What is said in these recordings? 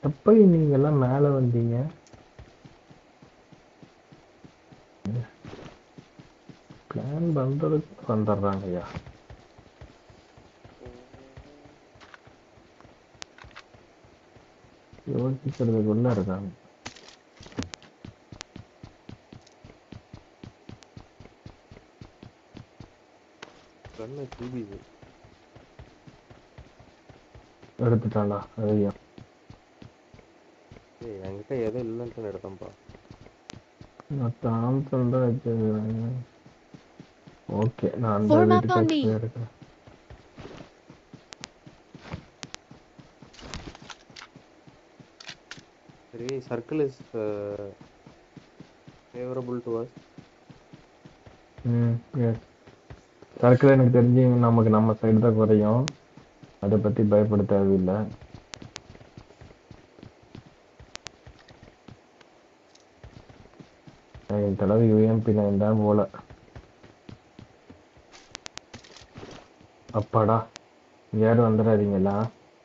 எப்ப நீங்க எல்லாம் மேல வந்தீங்க பிளான் பண்றதுக்கு வந்துடுறாங்கய்யா யோசிக்கிறதுக்குள்ள இருக்காங்க கண்ணு தூபிது எடுத்துட்டான்டா அதையா ஏய் என்கிட்ட எதுவும் இல்லைன்ட்டு எடுத்தேன்ப்பா நான் தாம்சன் தான் வச்சிருக்கிறேன் ஓகே நான் அந்த Form up வீட்டு on taxi me. எடுக்கிறேன் சரி circle is favourable to us hmm yes circle எனக்கு தெரிஞ்சு நமக்கு நம்ம சைடு தான் குறையும் அதை பத்தி பயப்பட தேவையில்லை நான் இந்த தடவை யூஎம்பி நைன் தான் போல அப்பாடா யாரும் வந்துடாதீங்களா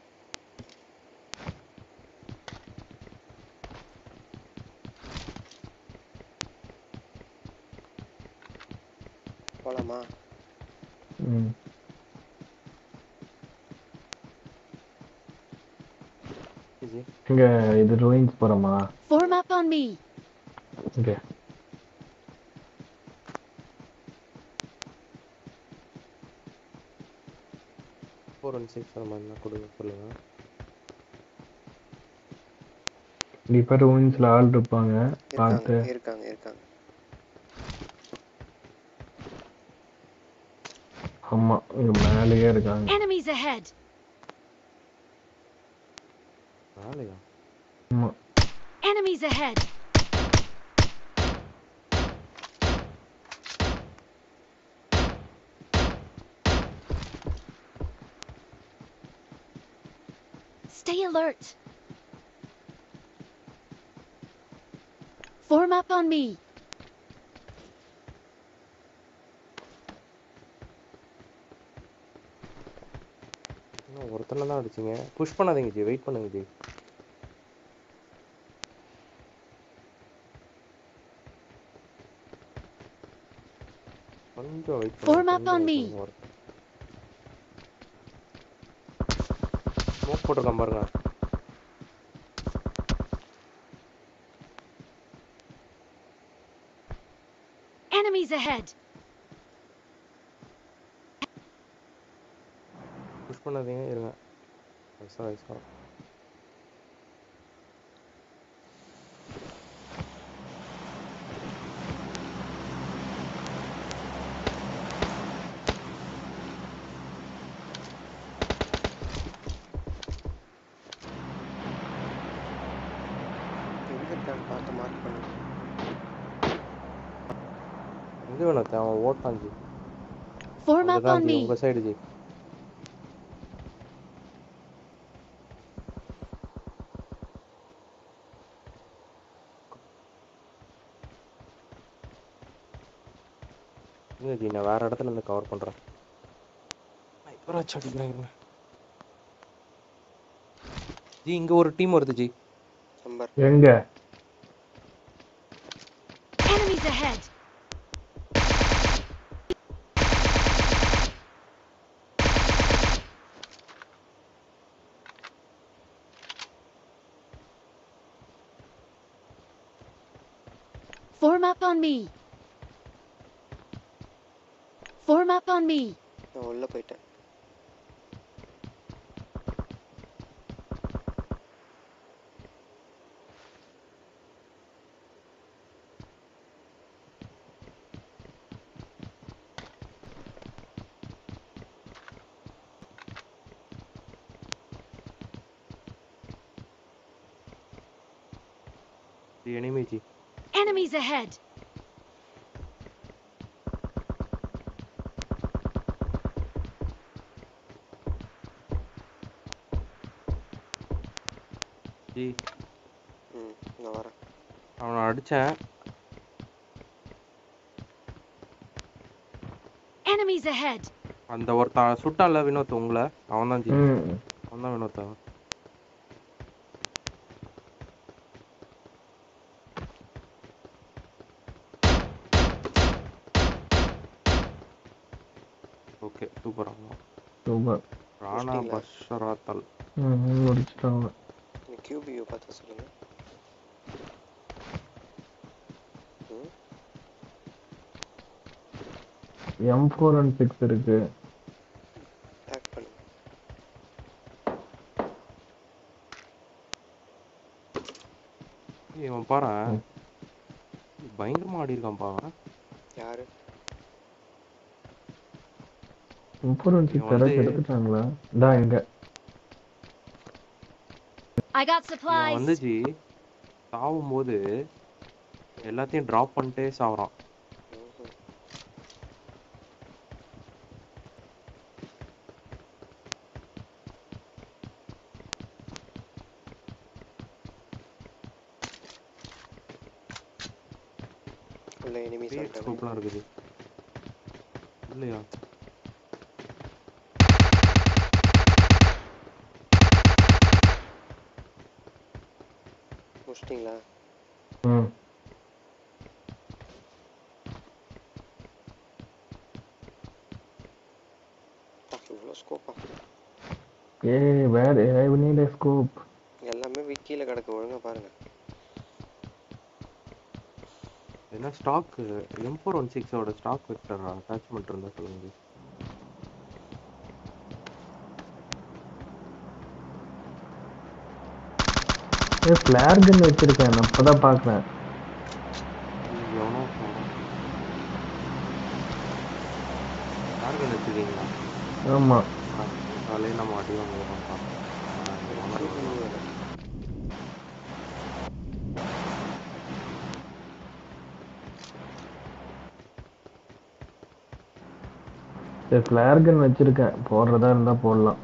போலாமா ம் ஜி இங்க இது ரூயின்ஸ் போறோமா Form up on me. இங்க ஃபோர் ஒன் சிக்ஸ் அந்த மாதிரிலாம் கொடுங்க சொல்லுங்க இப்ப ரூயின்ஸ்ல ஆள் இருப்பாங்க பார்த்து இருக்காங்க இருக்காங்க இருக்காங்க ஆமா இங்க மேலேயே இருக்காங்க Enemies ahead. நாளையா ஆமா Enemies ahead. Stay alert. Form up on me. இன்னும் ஒருத்தனை தான் அடிச்சிங்க புஷ் பண்ணாதீங்க ஜி வெயிட் பண்ணுங்க ஜி கொஞ்சம் wait Form up on me. Smoke போட்டிருக்கான் பாருங்க Enemies ahead. புஷ் பண்ணாதீங்க இருங்க வயசா வயசா எங்க இருக்கான்னு பார்த்து மார்க் பண்ணு எங்க வேணும் அவன் ஓட்டான் ஜி Form up அங்கதான் on ஜி me. உங்க சைடு ஜி இல்ல ஜி நான் வேற இடத்துல இருந்து கவர் பண்றேன் இப்பராச்சும் அடிக்கிறேன் இருங்க. ஜி இங்க ஒரு டீம் வருது ஜி நம்பர் எங்க Enemies ahead. Form up on me. Form up on me. நான் உள்ள போயிட்டேன் ji enemy ji Enemies ahead. Ji hmm நான் வரேன் அவனை அடிச்சேன் Enemies ahead. அந்த ஒருத்தன் சுட்டான்ல வினோத் உங்களை அவன் தான் ஜி ம் அவன் தான் வினோத் அவன் சூப்பர் ராணா முடிச்சிட்டீங்களா? பஷராத்தல் ம் முடிச்சிட்டாங்க இந்த கியூபியூ பார்த்தா சொல்லுங்க hmm M four one six இருக்கு டேக் பண்ணுங்க ஏய், இவன் பாரு பயங்கரமா ஆடி இருக்கான் பாவன் யாரு எம் ஃபோர் ஒன் சிக்ஸ் இவன் யாராச்சும் வந்து- எடுத்துட்டாங்களா இந்தா இங்க I got இவன் supplies. வந்து ஜி சாவும் போது எல்லாத்தையும் டிராப் பண்ணிட்டே சாவறான் ம்ஹும். உள்ள எனிமீஸ் பேட் வந்துட்டாங்க ஸ்கோப்லாம் இருக்குது இல்லையா முடிச்சிட்டிங்களா ம் இவ்வளோ ஸ்கோப்பா ஏய் where I need a scope எல்லாமே வி- கீழே கிடக்கு ஒழுங்கா பாருங்க என்ன ஸ்டாக் எம் ஃபோர் ஒன் சிக்ஸோட ஸ்டாக் வெக்டர் அட்டாச்மெண்ட் இருந்தா சொல்லுங்க ஜி. ஏ ஃபிளேர் கன் வச்சிருக்கேன் நான் இப்பதான் பாக்குறேன் இங்க எவனோ யாருக்கு வச்சிருக்கீங்களா ஆமா காலையில் நம்ம அடி வாங்குவோம் சரி ஃபிளேர் கன் வச்சிருக்கேன் போடுறதா இருந்தா போடலாம்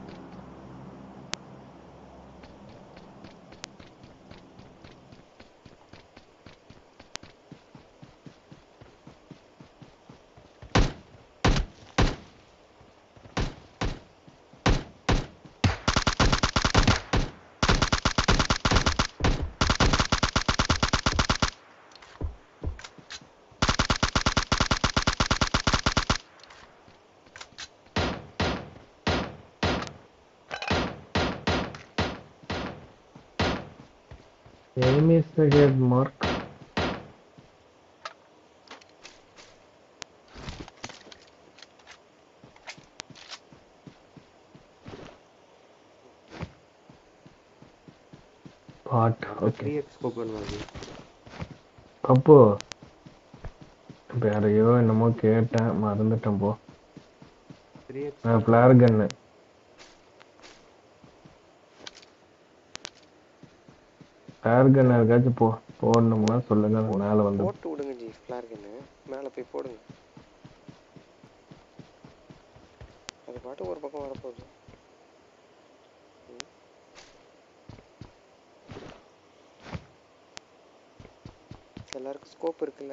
enemies ahead mark பாட் த்ரீ ஓகே எக்ஸ் ஸ்கோப் வேணுமா ஜி அப்போ வேறையோ என்னமோ கேட்டேன் மறந்துட்டேன் போ three X flare gun flare gun யாருக்காச்சும் போ போடணும்னா சொல்லுங்க மேல வந்து போட்டு விடுங்க ஜி ஃப்ளார்கன்னு மேலே போய் போடுங்க அது பாட்டு ஒரு பக்கம் வரப்போகுது ம். எல்லாருக்கும் ஸ்கோப் இருக்குல்ல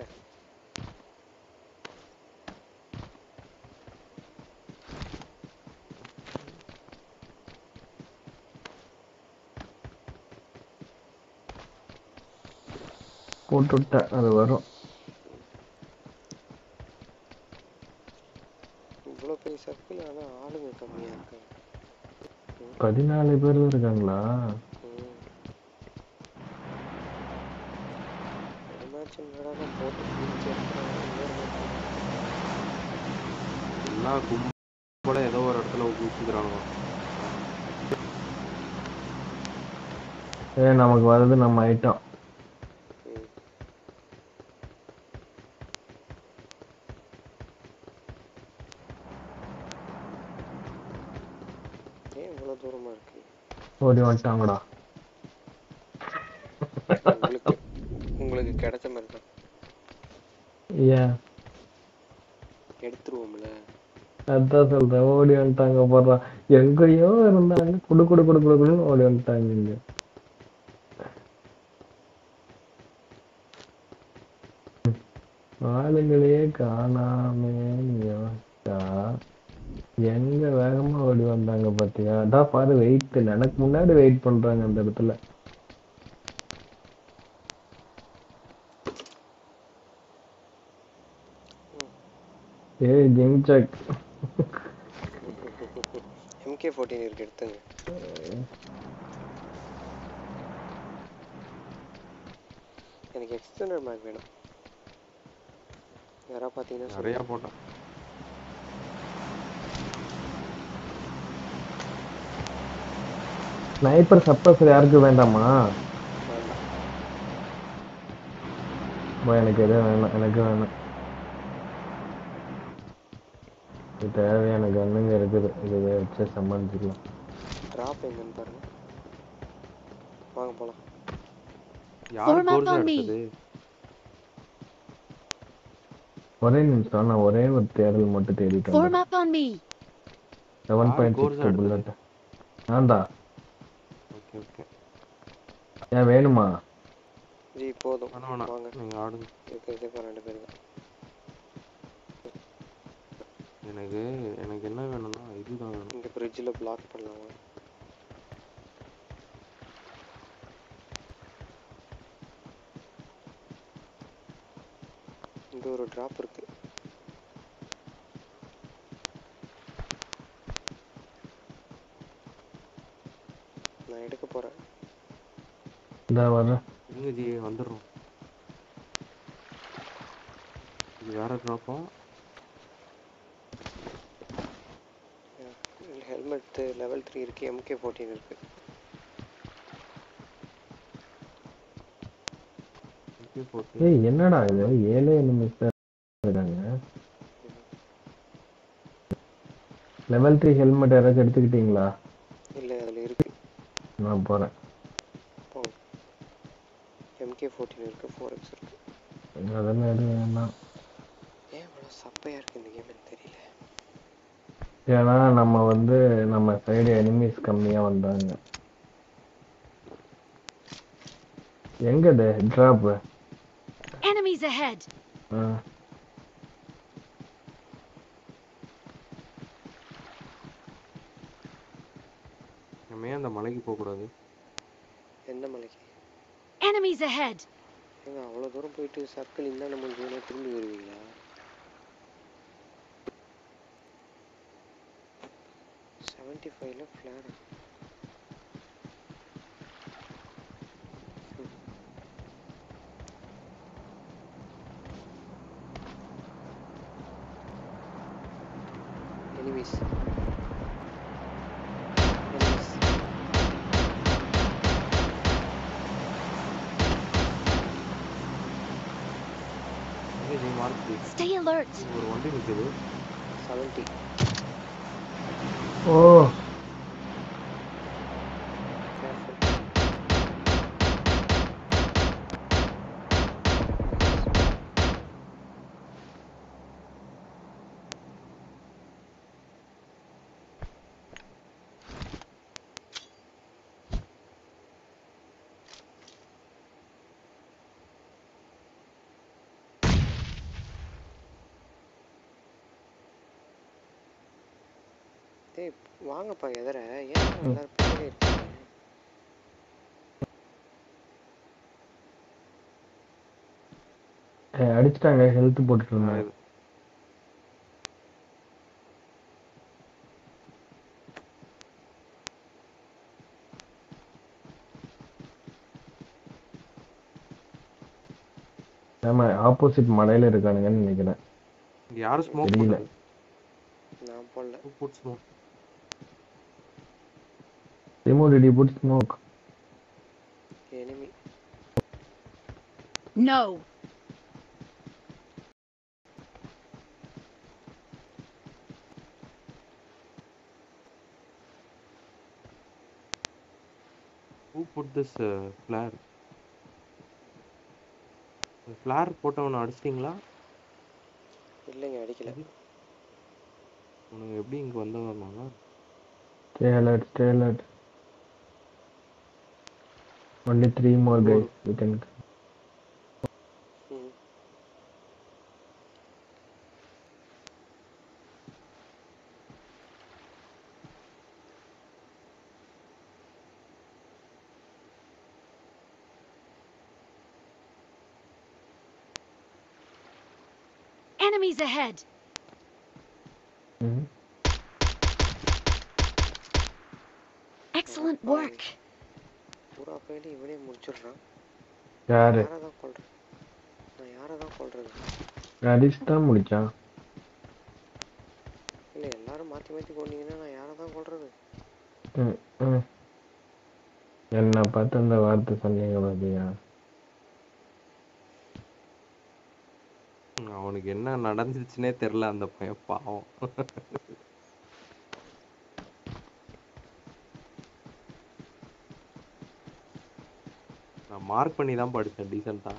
போட்டு விட்டேன் அது வரும் இவ்வளோ பெரிய சர்க்கிள் ஆனால் ஆளுங்க கம்மியாக இருக்காங்க பதினாலு பேர் தான் இருக்காங்களா ம். ஒரு மேட்ச் என்னடா போட்டு பிடிச்சி எடுத்துறாங்க இன்னொரு மேட்ச் எல்லா கும்பல ஏதோ ஒரு இடத்துல ஊற்றிக்கிறானுங்க ஏ நமக்கு வர்றது நம்ம ஐட்டம் ம். ஏன் இவ்வளோ தூரமா இருக்கு ஓடி வந்துட்டாங்கடா உங்களுக்கு உங்களுக்கு கிடைச்ச மாதிரி தான் ஏன் எடுத்துருவோம்ல அதான் சொல்றேன் ஓடி வந்துட்டாங்க போடுறான் எங்கேயோ இருந்தாங்க குடு குடு குடு குடு குடுன்னு ஓடி வந்துட்டாங்க இங்க ஆளுங்களையே காணாமே யோசிச்சா எங்க வேகமா ஓடி வந்தாங்க பாத்தியா அதான் பாரு வெயிட் எனக்கு முன்னாடி வெயிட் பண்றாங்க அந்த இடத்துல ஏய் ஜிங்சக் எம்கே ஃபோர்டீன் இருக்கு எடுத்துங்க எனக்கு எக்ஸ்டெண்டட் மேக் வேணும் யாரா பார்த்தீங்கன்னா நிறையா சொல்லுங்க. போட்டேன் ஸ்னைப்பர் சப்பர்சர் யாருக்கு வேண்டாமா வேண்டாம் போ எனக்கு எதுவும் வேணாம் எனக்கு வேணாம் இது தேவையான கண்ணுங்க இருக்குது இது வச்சு சமாளிச்சுக்கலாம் ட்ராப் எங்கன்னு பாருங்க வாங்க போலாம் யார் Form up கோர்ஸா on me. எடுத்தது ஒரே நிமிஷம் நான் ஒரே ஒரு தேடல் மட்டும் தேடிட்டு Form up on me. Seven யார் பாயிண்ட் goals சிக்ஸ் எடுத்தது? புல்லட் ஆண்டா ஓகே ஓகே ஏன் வேணுமா ஜி போதும் வேணாம் வேணாம் வாங்க நீங்கள் ஆடுங்க இருக்கிறதே பன்னெண்டு பேர் தான் எனக்கு எனக்கு என்ன வேணும்னா இதுதான் வேணும் இங்க பிரிட்ஜில் பிளாக் பண்ணலாம் வாங்க. இங்க ஒரு டிராப் இருக்கு நான் எடுக்க போறேன் இந்த வர இருங்க ஜி வந்துடுறோம் இது வேற ட்ராப்பா ஹெல்மெட் லெவல் த்ரீ இருக்கு எம்கே ஃபோர்டீன் இருக்கு ஓகே போட்டு ஏய் என்னடா இது ஏழே நிமிஷம் இருக்காங்க லெவல் த்ரீ ஹெல்மெட் யாராச்சும் எடுத்துக்கிட்டீங்களா இல்லை அதில் இருக்கு நான் போறேன் போங்க எம்கே ஃபோர்டீன் இருக்கு ஃபோர் எக்ஸ் இருக்கு அதெல்லாம் எதுவும் வேணாம் ஏன் இவ்வளோ சப்பையா இருக்கு இந்த கேம் எனக்கு தெரியல ஏன்னா நம்ம வந்து நம்ம சைடு எனிமீஸ் கம்மியா வந்தாங்க எங்க இது டிராப் Enemies ahead. நம்ம ஏன் அந்த மலைக்கு போகக்கூடாது என்ன மலைக்கு Enemies ahead. ஏங்க அவ்வளோ தூரம் போயிட்டு சர்க்கிள் இந்தாண்ட முடிஞ்சோடனே திரும்பி வருவீங்களா செவன்ட்டி ஃபைவ்ல ஃப்ளேர் எனிமீஸ் எனிமீஸ் எங்கே ji mark ji Stay alert. இங்க ஒரு வண்டி நிற்குது செவன்ட்டி ஓ கேர்ஃபுல் டேய் வாங்கப்பா எதிர ஏன் எல்லாரும் பின்னாடி இருக்கீங்க ஏய், அடிச்சிட்டாங்க ஹெல்த் போட்டுட்டு நான் இருந்தேன் இது- ஆமா ஆப்போசிட் மலையில இருக்கானுங்கன்னு நினைக்கிறேன் இங்க யாரும் ஸ்மோக் தெரியல. பண்ணல நான் போடல புட் ஸ்மோக் ரிமூவ் டிடி put smoke enemy No. Who put this flare flare போட்டவனை அடிச்சிட்டிங்களா இல்லைங்க அடிக்கல உனக்கு எப்படி இங்கே வந்தவனாங்க stay alert stay alert only three more guys we can ம் Enemies ahead. Mhm. Excellent work. பூரா பையில இவனே முடிச்சிடுறான் யாரு யாரை தான் கொள்றேன் நான் யாரை தான் கொள்றது ஹரிஷ் தான் முடிச்சான் இல்லை எல்லாரும் மாற்றி மாற்றி கொண்டீங்கன்னா நான் யாரை தான் கொள்றது ம், ம். என்ன பார்த்து அந்த வார்த்தை சொன்னீங்க பாத்தியா அவனுக்கு என்ன நடந்துச்சுன்னே தெரியல அந்த பையன் பாவம் நான் மார்க் பண்ணி தான் படிச்சேன் டீசெண்டா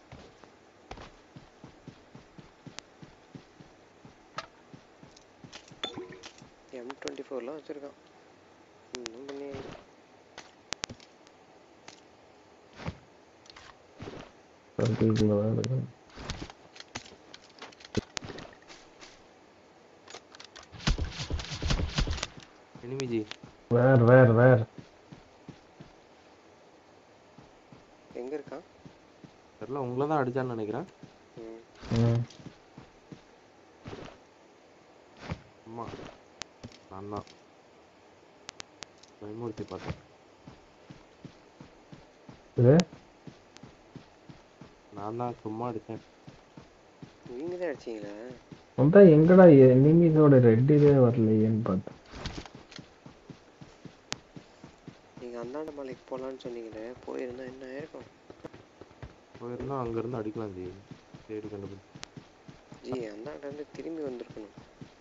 எம் டுவெண்ட்டி ஃபோர்லாம் வச்சுருக்கான் இன்னும் பண்ணி சர்க்கிள்குள்ள தான் இருக்கு எனிமிஜி வேற வேற வேற எங்கே இருக்கான் தெரியல உங்களை தான் அடிச்சான்னு நினைக்கிறேன் ம் ம் அம்மா நான் தான் பயமூர்த்தி பார்த்தேன் இது நான் தான் சும்மா அடிச்சேன் நீங்க தான் அடிச்சீங்களா அதான் எங்கடா எனிமீஸோட ரெட் இதே வரலையேன்னு பார்த்தேன் நீங்கள் அந்தாண்ட மலைக்கு போகலான்னு சொன்னீங்களே போயிருந்தா என்ன ஆயிருக்கும் போயிருந்தா அங்கேருந்து அடிக்கலாம் ஜி தேடி கண்டுபிடிச்சு ஜி அந்தாண்ட இருந்து திரும்பி வந்திருக்கணும்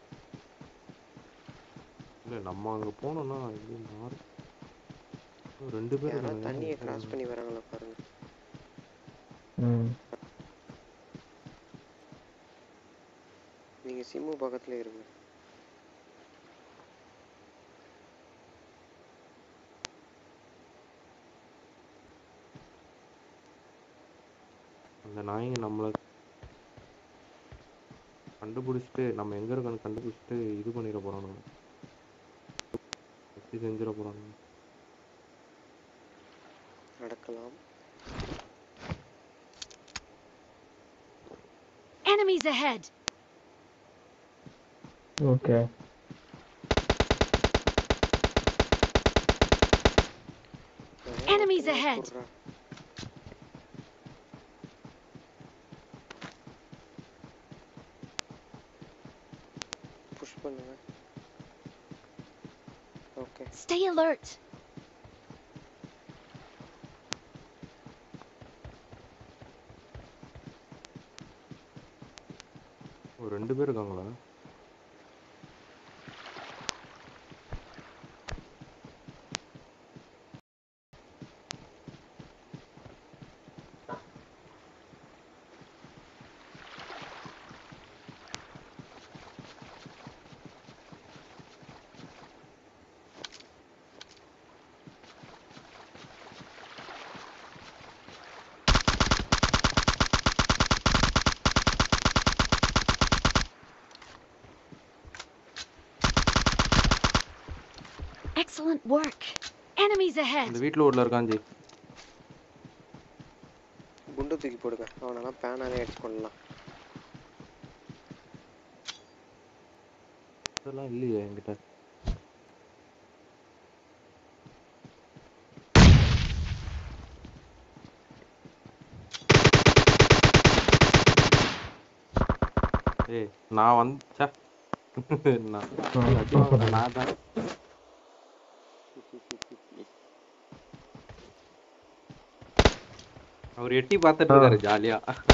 இல்லை நம்ம அங்கே போனோம்னா இது மாறு இன்னும் ரெண்டு பேர் யாராவது இருக்காங்க. தண்ணியை கிராஸ் பண்ணி வராங்களா பாருங்க ம் நீங்கள் சிம்மு பக்கத்துல இருங்க அந்த நாய்ங்க நம்மளை கண்டுபிடிச்சிட்டு நம்ம எங்க இருக்கோன்னு கண்டுபிடிச்சிட்டு இது பண்ணிட போறானுங்க வச்சு செஞ்சிட போறானுங்க நடக்கலாம் Enemies ahead. Okay Enemies ahead. Push பண்ணுங்க ஓகே Stay alert. ஒரு ரெண்டு பேர் இருக்காங்களா Excellent work. Enemies இந்த ahead. வீட்ல ஓடல இருக்கான் ஜி குண்டு தூக்கி போடுங்க அவனெல்லாம் பேனாலே அடிச்சு கொள்ளலாம் இதெல்லாம் இல்லையே என்கிட்ட ஏய் நான் வந்து ச்சே. நான் அடி வாங்குறேன் நான் தான் அவர் எட்டி பார்த்துட்டு இருக்காரு ஜாலியா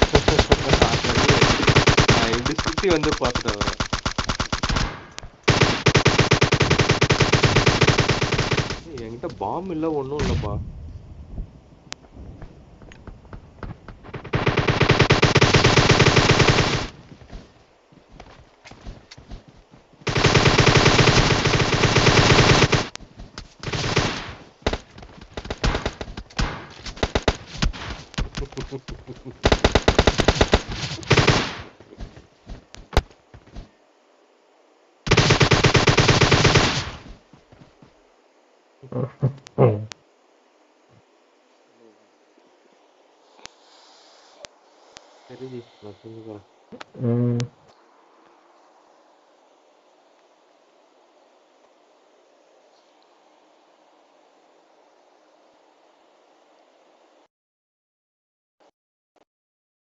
நான் இப்படி சுத்தி வந்து பார்த்துட்டேன் அவரை ஏய், என்கிட்ட பாம் இல்ல ஒண்ணும் இல்லப்பா ம். சரி ஜி நான் செஞ்சுக்கிறேன் ம்